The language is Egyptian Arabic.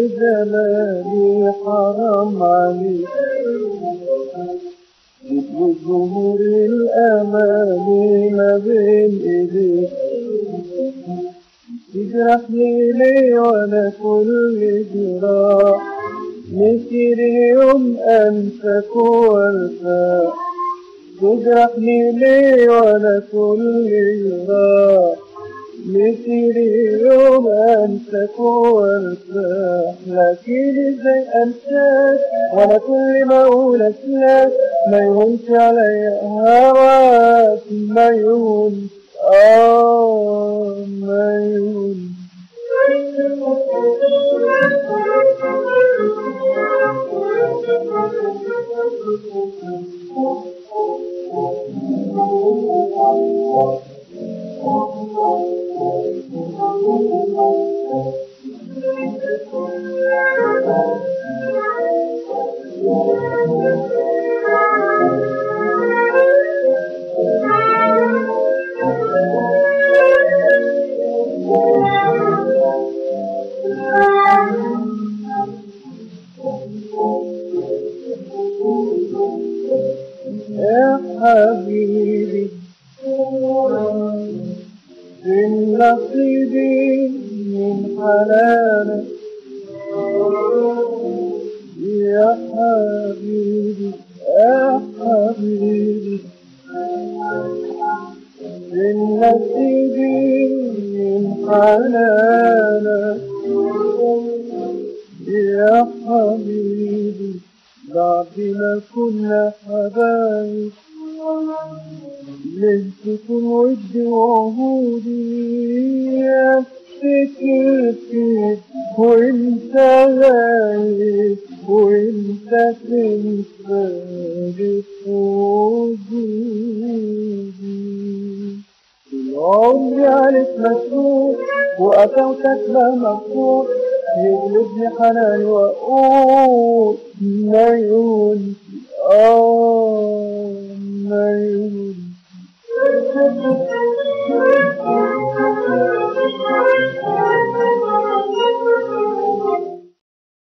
زماني حرام عليك جيب ظهور الأماني ما بين إيديك تجرحني ليه وأنا كل جراح مسير يوم أنساك وارتاح تجرحني ليه وأنا كل جراح مسير يوم أنساك وارتاح لكن ازاي أنساك وأنا كل ما أقول أسلاك ما يهونش عليا هواك ما يهون آه ما يهون يا حبيبي من نصيبي من حنانك يا حبيبي يا حبيبي من نصيبي من حنانك يا حبيبي بعد ما كنا حبايب ليه تكون ودي وعهودي افتكر فيك وانت غايب وانت تنسى وجودي العمر عليك مسؤول وقفوتك لا مقصود يغلبني حناني واقول ما يقول اه